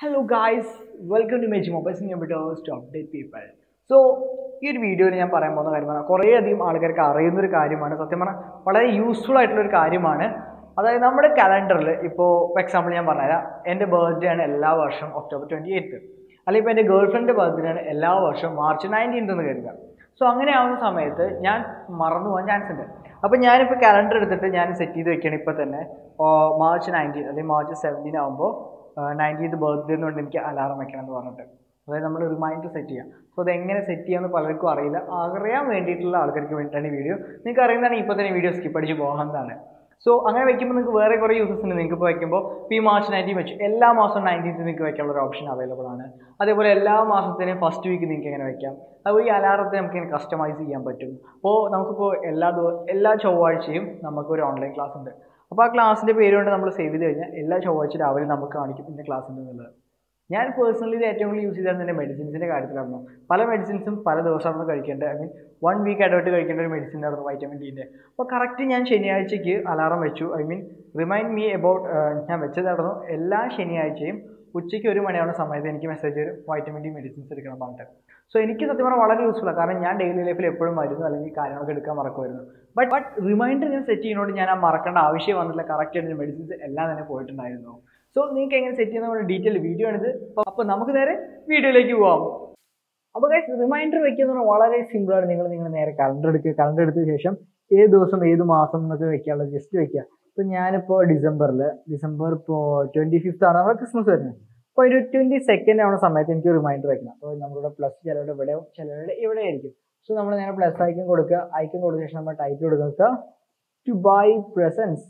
hello guys welcome to മേജ് mobiles computers to update people so ഈ ഒരു വീഡിയോയിൽ ഞാൻ പറയാൻ പോകുന്ന കാര്യമാണ് കുറേയധികം ആൾക്കാർക്ക് അറിയുന്ന ഒരു കാര്യമാണ് സത്യം പറഞ്ഞാൽ വളരെ യൂസ്ഫുൾ ആയിട്ടുള്ള ഒരു കാര്യമാണ് അതായത് നമ്മുടെ കലണ്ടറിൽ ഇപ്പോൾ ഫോർ എക്സാമ്പിൾ ഞാൻ പറഞ്ഞുതരാം എൻ്റെ ബർത്ത്ഡേ ആണ് എല്ലാ വർഷവും ഒക്ടോബർ ട്വൻറ്റി എയ്ത്ത് അല്ലെങ്കിൽ ഇപ്പോൾ എൻ്റെ ഗേൾ ഫ്രണ്ടിൻ്റെ ബർത്ത്ഡേ ആണ് എല്ലാ വർഷവും മാർച്ച് നയൻറ്റീൻത്ത് എന്ന് കരുതുക സോ അങ്ങനെ ആവുന്ന സമയത്ത് ഞാൻ മറന്നു പോകാൻ ചാൻസ് ഉണ്ട് അപ്പോൾ ഞാനിപ്പോൾ കലണ്ടർ എടുത്തിട്ട് ഞാൻ സെറ്റ് ചെയ്ത് വെക്കുകയാണ് ഇപ്പോൾ തന്നെ മാർച്ച് നയൻറ്റീൻ അല്ലെങ്കിൽ മാർച്ച് സെവൻറ്റീൻ ആകുമ്പോൾ നയൻറ്റീൻത്ത് ബർത്ത്ഡേ എന്നുകൊണ്ട് എനിക്ക് അലാറം വെക്കണം എന്ന് പറഞ്ഞിട്ട് അതായത് നമ്മൾ റിമൈൻഡർ സെറ്റ് ചെയ്യാം സോ അത് എങ്ങനെ സെറ്റ് ചെയ്യാമെന്ന് പലർക്കും അറിയില്ല അറിയാൻ വേണ്ടിയിട്ടുള്ള ആൾക്കാർക്ക് വേണ്ടിയിട്ടാണ് ഈ വീഡിയോ നിങ്ങൾക്ക് അറിയുന്നതാണ് ഇപ്പോൾ തന്നെ വീഡിയോ സ്കിപ്പ് അടിച്ച് പോകാവുന്നതാണ് സോ അങ്ങനെ വെക്കുമ്പോൾ നിങ്ങൾക്ക് വേറെ കുറേ യൂസസ് ഉണ്ട് നിങ്ങൾക്ക് ഇപ്പോൾ വെക്കുമ്പോൾ ഈ മാർച്ച് നയൻറ്റീൻ വെച്ചു എല്ലാ മാസവും നയൻറ്റീൻത്ത് നിങ്ങൾക്ക് വെക്കാനുള്ള ഒരു ഓപ്ഷൻ അവൈലബിൾ ആണ് അതേപോലെ എല്ലാ മാസത്തിനും ഫസ്റ്റ് വീക്ക് നിങ്ങൾക്ക് എങ്ങനെ വെക്കാം അതുപോലെ ഈ അലാറത്തെ നമുക്ക് ഇങ്ങനെ കസ്റ്റമൈസ് ചെയ്യാൻ പറ്റും അപ്പോൾ നമുക്കിപ്പോൾ എല്ലാ ദിവ- എല്ലാ ചൊവ്വാഴ്ചയും നമുക്കൊരു ഓൺലൈൻ ക്ലാസ് ഉണ്ട് അപ്പോൾ ആ ക്ലാസ്സിൻ്റെ പേര് കൊണ്ട് നമ്മൾ സേവ് ചെയ്ത് കഴിഞ്ഞാൽ എല്ലാ ചൊവ്വാഴ്ച രാവിലെ നമുക്ക് കാണിക്കും ഇന്ന ക്ലാസ് ഉണ്ട് എന്നുള്ളത് ഞാൻ പേഴ്സണലി ഇത് ഏറ്റവും കൂടുതൽ യൂസ് ചെയ്തത് എൻ്റെ മെഡിസിൻസിൻ്റെ കാര്യത്തിലായിരുന്നു പല മെഡിസിൻസും പല ദിവസമാണ് കഴിക്കേണ്ടത് ഐ മീൻ വൺ വീക്ക് ഇടവിട്ട് കഴിക്കേണ്ട ഒരു മെഡിസിൻ ആയിരുന്നു വൈറ്റമിൻ ഡിൻ്റെ അപ്പോൾ കറക്റ്റ് ഞാൻ ശനിയാഴ്ചയ്ക്ക് അലാറം വെച്ചു I mean remind me about ഞാൻ വെച്ചതായിരുന്നു എല്ലാ ശനിയാഴ്ചയും ഉച്ചയ്ക്ക് ഒരു മണിയാവുന്ന സമയത്ത് എനിക്ക് മെസ്സേജ് വരും വൈറ്റമിൻ ഡി മെഡിസിൻസ് എടുക്കണം പറഞ്ഞിട്ട് സോ എനിക്ക് സത്യം പറഞ്ഞാൽ വളരെ യൂസ്ഫുൾ ആണ് കാരണം ഞാൻ ഡെയിലി ലൈഫിൽ എപ്പോഴും മരുന്ന് അല്ലെങ്കിൽ കാര്യങ്ങളൊക്കെ എടുക്കാൻ മറക്കുമായിരുന്നു ബട്ട് ബട്ട് റിമൈൻഡർ ഞാൻ സെറ്റ് ചെയ്യുന്നതുകൊണ്ട് ഞാൻ ആ മറക്കേണ്ട ആവശ്യം വന്നില്ല കറക്റ്റ് ആയിട്ട് മെഡിസിൻസ് എല്ലാം തന്നെ പോയിട്ടുണ്ടായിരുന്നു സോ നിങ്ങൾക്ക് എങ്ങനെ സെറ്റ് ചെയ്യുന്ന ഡീറ്റെയിൽ വീഡിയോ ആണിത് അപ്പോൾ നമുക്ക് നേരെ വീഡിയോയിലേക്ക് പോവാം അപ്പോൾ ഗൈസ് റിമൈൻഡർ വെക്കുക എന്ന് പറഞ്ഞാൽ വളരെ സിമ്പിളാണ് നിങ്ങൾ നിങ്ങൾ നേരെ കലണ്ടർ എടുക്കുക കലണ്ടർ എടുത്ത ശേഷം ഏത് ദിവസം ഏത് മാസം എന്നൊക്കെ വെക്കാനുള്ളത് ജസ്റ്റ് വെക്കുക ഇപ്പോൾ ഞാനിപ്പോൾ ഡിസംബറിൽ ഡിസംബർ ഇപ്പോൾ ട്വൻറ്റി ഫിഫ്ത്ത് ആണ് നമ്മുടെ ക്രിസ്മസ് വരുന്നത് അപ്പോൾ ഒരു ട്വൻറ്റി സെക്കൻഡ് ആവുന്ന സമയത്ത് എനിക്ക് റിമൈൻഡർ വെക്കണം അപ്പോൾ നമ്മുടെ പ്ലസ് ചിലരുടെ ഇവിടെ ചിലരുടെ ഇവിടെ ആയിരിക്കും സോ നമ്മൾ നേരെ പ്ലസ് ഐക്കൺ കൊടുക്കുക ഐക്കൺ കൊടുത്ത ശേഷം നമ്മൾ ടൈറ്റിൽ കൊടുക്കുക ടു ബൈ പ്രസൻസ്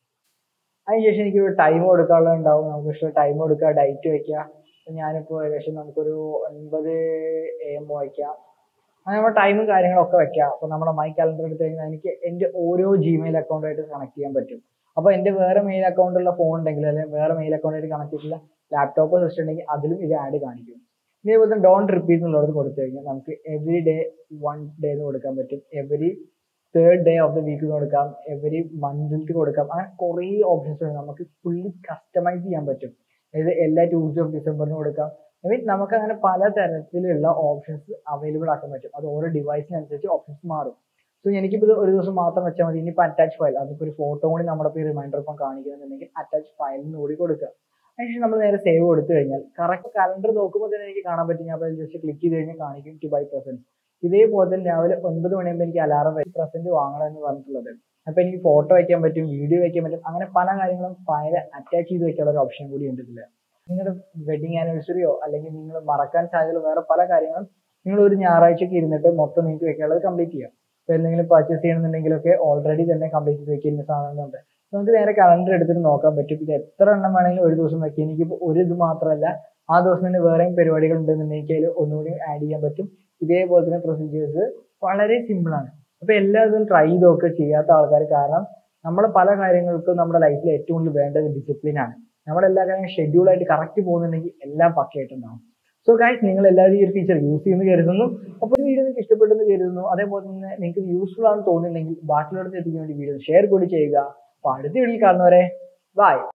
അതിനുശേഷം എനിക്ക് ടൈം കൊടുക്കാനുള്ളത് ഉണ്ടാവും നമുക്ക് ഇഷ്ടം ടൈം കൊടുക്കുക ഡേറ്റ് വെക്കുക ഇപ്പൊ ഞാനിപ്പോൾ ഏകദേശം നമുക്കൊരു ഒൻപത് എ എം വയ്ക്കാം അങ്ങനെ നമ്മുടെ ടൈമും കാര്യങ്ങളൊക്കെ വെക്കാം അപ്പോൾ നമ്മുടെ മൈ കലണ്ടർ എടുത്ത് കഴിഞ്ഞാൽ എനിക്ക് എൻ്റെ ഓരോ ജിമെയിൽ അക്കൗണ്ടായിട്ട് കണക്ട് ചെയ്യാൻ പറ്റും അപ്പോൾ എൻ്റെ വേറെ മെയിൽ അക്കൗണ്ടുള്ള ഫോൺ ഉണ്ടെങ്കിൽ അല്ലെങ്കിൽ വേറെ മെയിൽ അക്കൗണ്ടായിട്ട് കണക്ട് ചെയ്തിട്ടുള്ള ലാപ്ടോപ്പോ സിസ്റ്റം ഉണ്ടെങ്കിൽ അതിലും ഇത് ആഡ് കാണിക്കും ഇതേപോലെ തന്നെ ഡോണ്ട് റിപ്പീറ്റ് എന്നുള്ളത് കൊടുത്തു കഴിഞ്ഞാൽ നമുക്ക് എവറി ഡേ വൺ ഡേ എന്ന് കൊടുക്കാൻ പറ്റും every third day of the week കൊടുക്കാം എവറി മന്തിലേക്ക് കൊടുക്കാം അങ്ങനെ കുറേ ഓപ്ഷൻസ് ഉണ്ട് നമുക്ക് ഫുള്ളി കസ്റ്റമൈസ് ചെയ്യാൻ പറ്റും അതായത് എല്ലാ ട്യൂസ്ഡേ ഓഫ് ഡിസംബറിന് കൊടുക്കാം ഐ മീൻ നമുക്ക് അങ്ങനെ പല തരത്തിലുള്ള ഓപ്ഷൻസ് അവൈലബിൾ ആക്കാൻ പറ്റും അത് ഓരോ ഡിവൈസിനനുസരിച്ച് ഓപ്ഷൻസ് മാറും സോ എനിക്കിപ്പോൾ ഇത് ഒരു ദിവസം മാത്രം വെച്ചാൽ മതി ഇനിയിപ്പോൾ അറ്റാച്ച് ഫയൽ അതിപ്പോൾ ഒരു ഫോട്ടോ കൂടി നമ്മുടെ ഇപ്പോൾ റിമൈൻഡർ ഒപ്പം കാണിക്കുന്നുണ്ടെങ്കിൽ അറ്റാച്ച് ഫയലിന് കൂടി കൊടുക്കുക അതിനുശേഷം നമ്മൾ നേരെ സേവ് കൊടുത്തു കഴിഞ്ഞാൽ കറക്റ്റ് കലണ്ടർ നോക്കുമ്പോൾ തന്നെ എനിക്ക് കാണാൻ പറ്റും ഞാൻ അപ്പോൾ ജസ്റ്റ് ക്ലിക്ക് ചെയ്ത് കഴിഞ്ഞാൽ കാണിക്കും ടു ബൈ പെർസെൻറ്റ് ഇതേപോലെ തന്നെ രാവിലെ ഒൻപത് മണിയാകുമ്പോൾ എനിക്ക് അലാറം വെച്ച് പ്രസന്റ് വാങ്ങണം എന്ന് പറഞ്ഞിട്ടുള്ളത് അപ്പൊ എനിക്ക് ഫോട്ടോ വെക്കാൻ പറ്റും വീഡിയോ വെക്കാൻ പറ്റും അങ്ങനെ പല കാര്യങ്ങളും ഫയൽ അറ്റാച്ച് ചെയ്ത് വെക്കാനുള്ള ഒരു ഓപ്ഷൻ കൂടി ഉണ്ട് ഇതില് നിങ്ങളുടെ വെഡിങ് ആനിവേഴ്സറിയോ അല്ലെങ്കിൽ നിങ്ങൾ മറക്കാൻ സാധ്യതയുള്ള വേറെ പല കാര്യങ്ങളും നിങ്ങൾ ഒരു ഞായറാഴ്ചക്ക് ഇരുന്നിട്ട് മൊത്തം നിങ്ങൾക്ക് വെക്കാനുള്ളത് കംപ്ലീറ്റ് ചെയ്യാം ഇപ്പൊ എന്തെങ്കിലും പർച്ചേസ് ചെയ്യണമെന്നുണ്ടെങ്കിലൊക്കെ ഓൾറെഡി തന്നെ കംപ്ലീറ്റ് ചെയ്ത് വെക്കുന്ന സാധനങ്ങളുണ്ട് നമുക്ക് നേരെ കലണ്ടർ എടുത്തിട്ട് നോക്കാൻ പറ്റും ഇത് എത്ര എണ്ണം വേണമെങ്കിലും ഒരു ദിവസം വെക്കാം എനിക്കിപ്പോൾ ഒരു ഇത് മാത്രമല്ല ആ ദിവസം തന്നെ വേറെയും പരിപാടികൾ ഉണ്ടെന്നുണ്ടെങ്കിൽ അതിൽ ഒന്നുകൂടി ആഡ് ചെയ്യാൻ പറ്റും ഇതേപോലെ തന്നെ പ്രൊസീജിയേഴ്സ് വളരെ സിമ്പിൾ ആണ് അപ്പൊ എല്ലാതും ട്രൈ ചെയ്തൊക്കെ ചെയ്യാത്ത ആൾക്കാർ കാരണം നമ്മൾ പല കാര്യങ്ങൾക്കും നമ്മുടെ ലൈഫിൽ ഏറ്റവും കൂടുതൽ വേണ്ടത് ഡിസിപ്ലിൻ ആണ് നമ്മളെല്ലാ കാര്യങ്ങളും ഷെഡ്യൂൾ ആയിട്ട് കറക്റ്റ് പോകുന്നുണ്ടെങ്കിൽ എല്ലാം പക്കയായിട്ടുണ്ടാവും സോ ഗൈസ് നിങ്ങൾ എല്ലാവരും ഈ ഒരു ഫീച്ചർ യൂസ് ചെയ്യുന്നു കരുതുന്നു അപ്പോൾ ഈ വീഡിയോ നിങ്ങൾക്ക് ഇഷ്ടപ്പെട്ടെന്ന് കരുതുന്നു അതേപോലെ തന്നെ നിങ്ങൾക്ക് യൂസ്ഫുൾ ആണെന്ന് തോന്നുന്നുണ്ടെങ്കിൽ ബാക്കിയുള്ളവർക്ക് എത്തിക്കാൻ വേണ്ടി വീഡിയോ ഷെയർ കൂടി ചെയ്യുക അപ്പോൾ അടുത്ത വീഡിയോയിൽ കാണുന്നവരെ ബൈ